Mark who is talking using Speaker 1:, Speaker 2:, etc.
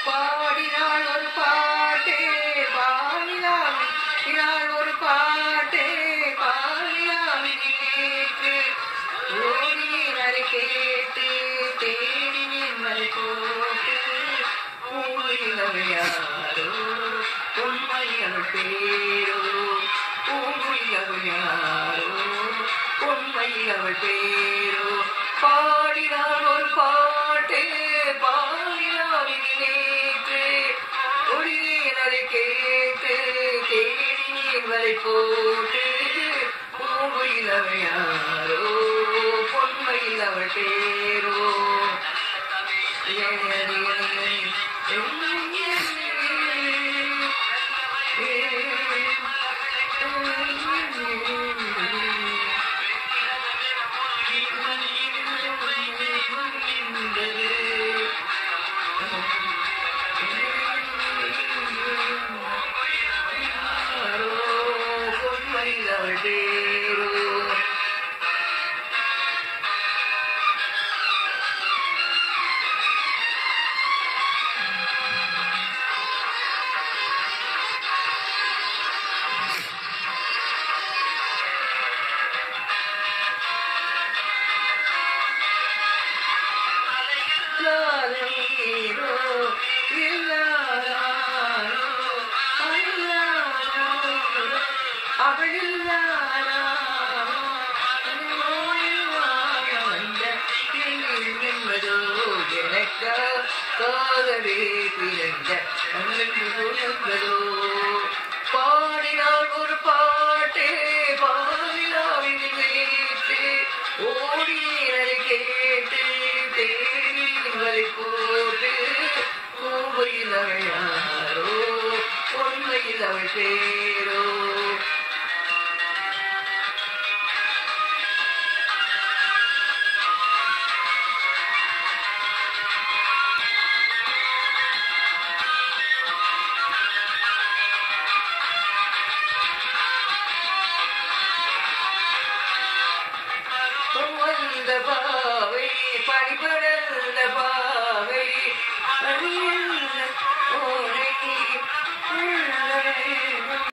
Speaker 1: பாடினாள் ஒரு பாட்டே பாடினாள் ஒரு பாட்டே பாடினாவினி கேட்டு ஓடினேன் அதை கேட்டு தேடினேன் மலை போட்டு பூங்குயிலவள் யாரோ உண்மையவள் பேரோ பூங்குயிலவள் யாரோ உண்மையவள் பேரோ பாடினாள் ஒரு பாட்டு பாடினாவினி நேற்று ஒளியேன் அதை கேட்டு தேடினேன் வரை போட்டு பூங்குயில் அவள் யாரோ பொன்மையில் அவள் பேரோ பொன்மையில் அவள் பேரோ காலையிலோ இல்லாரோ அல்லாரோ அவளில்லாரோ என்பதோ எனக்கா காதலே பிறந்த என்பதோ பாடினாள் ஒரு பாட்டு பாடினாவின் வைத்து ஓடியதை கேட்டு தேடி போட்டு பூவையில் அவள் யாரோ பொன்மையில் அவள் பேரோ வந்த பாவை பணிபடந்த பாவை பணியல்ல ஓரை